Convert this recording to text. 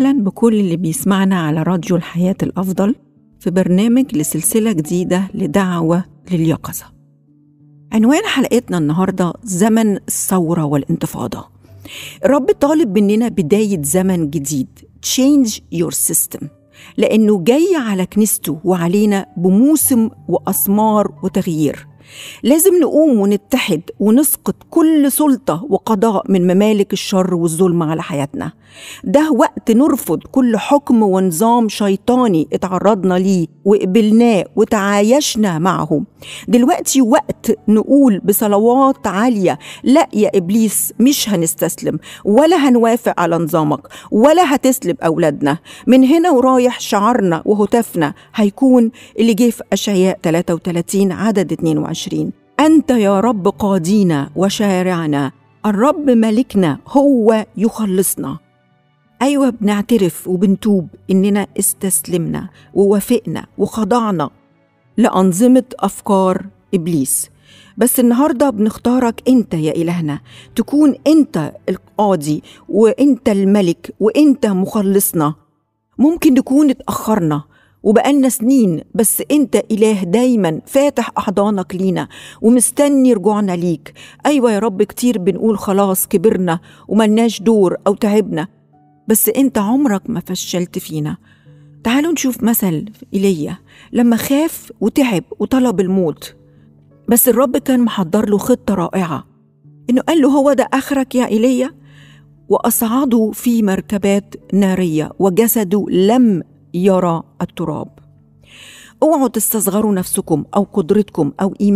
وسهلا بكل اللي بيسمعنا على راديو الحياة الأفضل في برنامج لسلسلة جديدة لدعوة لليقظة عنوان حلقتنا النهاردة زمن الثورة والانتفاضة الرب طالب مننا بداية زمن جديد change your system لأنه جاي على كنيسته وعلينا بموسم وأسمار وتغيير لازم نقوم ونتحد ونسقط كل سلطة وقضاء من ممالك الشر والظلم على حياتنا ده وقت نرفض كل حكم ونظام شيطاني اتعرضنا ليه وقبلناه وتعايشنا معه دلوقتي وقت نقول بصلوات عالية لا يا إبليس مش هنستسلم ولا هنوافق على نظامك ولا هتسلب أولادنا من هنا ورايح شعارنا وهتافنا هيكون اللي جه في أشعياء 33 عدد 22 أنت يا رب قاضينا وشارعنا الرب ملكنا هو يخلصنا أيوة بنعترف وبنتوب إننا استسلمنا ووافقنا وخضعنا لأنظمة أفكار إبليس بس النهارده بنختارك انت يا الهنا تكون انت القاضي وانت الملك وانت مخلصنا ممكن نكون اتاخرنا وبقالنا سنين بس انت اله دايما فاتح احضانك لينا ومستني رجوعنا ليك ايوه يا رب كتير بنقول خلاص كبرنا وملناش دور او تعبنا بس انت عمرك ما فشلت فينا تعالوا نشوف مثل ايليا لما خاف وتعب وطلب الموت بس الرب كان محضر له خطة رائعة إنه قال له هو ده آخرك يا إيليا وأصعده في مركبات نارية وجسده لم يرى التراب اوعوا تستصغروا نفسكم أو قدرتكم أو إيمان